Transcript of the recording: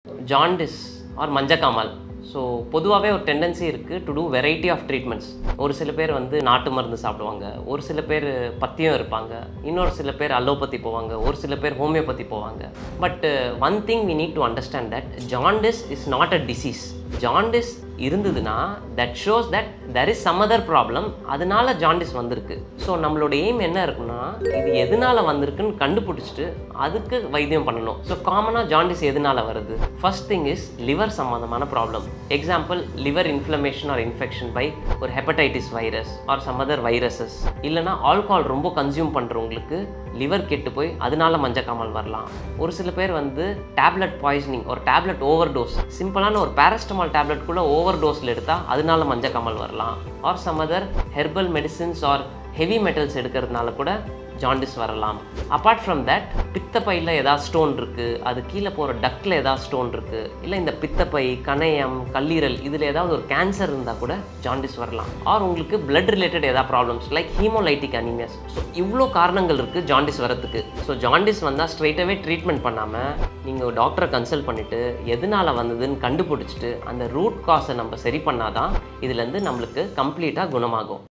jaundice R மஞ்சக்காமல் so பொதுவாகவே ஒரு tendency இருக்குது to do variety of treatments ஒரு சில பேர் வந்து நாட்டு மருந்து சாப்பிடுவாங்க ஒரு சில பேர் பத்தியம் இருப்பாங்க இன்னொரு சில பேர் அலோபதி போவாங்க ஒரு சில பேர் ஹோமியோபதி போவாங்க but one thing we need to understand that jaundice is not a disease jaundice இருந்ததுன்னா that shows that there is some other problem அதனால ஜாண்டிஸ் வந்திருக்கு ஸோ நம்மளோட எய்ம் என்ன இருக்குன்னா இது எதனால வந்திருக்குன்னு கண்டுபிடிச்சிட்டு அதுக்கு வைத்தியம் பண்ணணும் ஸோ காமனாக ஜாண்டிஸ் எதனால வருது ஃபர்ஸ்ட் திங் இஸ் லிவர் சம்மந்தமான problem example liver inflammation or infection by ஒரு hepatitis virus or some other viruses இல்லைனா ஆல்கஹால் ரொம்ப கன்சியூம் பண்ணுறவங்களுக்கு லிவர் கெட்டு போய் அதனால மஞ்சக்காமல் வரலாம் ஒரு சில பேர் வந்து டேப்லெட் பாய்சனிங் ஒரு டேப்லெட் ஓவர் டோஸ் சிம்பிளான ஒரு பேரஸ்டமால் டேப்லெட்குள்ளே ஓவர் டோஸில் எடுத்தால் அதனால மஞ்சக்காமல் வரலாம் or some other herbal medicines or heavy metals எடுக்கிறதுனால கூட ஜாண்டிஸ் வரலாம் அப்பார்ட் ஃப்ரம் தட் பித்தப்பையில் ஏதாவது ஸ்டோன் இருக்குது அது கீழே போகிற டக்கில் ஏதாவது ஸ்டோன் இருக்குது இல்லை இந்த பித்தப்பை கணையம் கல்லீரல் இதில் ஏதாவது ஒரு கேன்சர் இருந்தால் கூட ஜாண்டிஸ் வரலாம் ஆர் உங்களுக்கு பிளட் ரிலேட்டட் ஏதாவது problems like haemolytic anaemias so இவ்வளோ காரணங்கள் இருக்குது ஜாண்டிஸ் வரத்துக்கு ஸோ ஜாண்டிஸ் வந்தால் ஸ்ட்ரெயிட்டாகவே ட்ரீட்மெண்ட் பண்ணாமல் நீங்கள் டாக்டரை கன்சல்ட் பண்ணிவிட்டு எதனால் வந்ததுன்னு கண்டுபிடிச்சிட்டு அந்த ரூட் காஸை நம்ம சரி பண்ணாதான் இதுலேருந்து நம்மளுக்கு கம்ப்ளீட்டாக குணமாகும்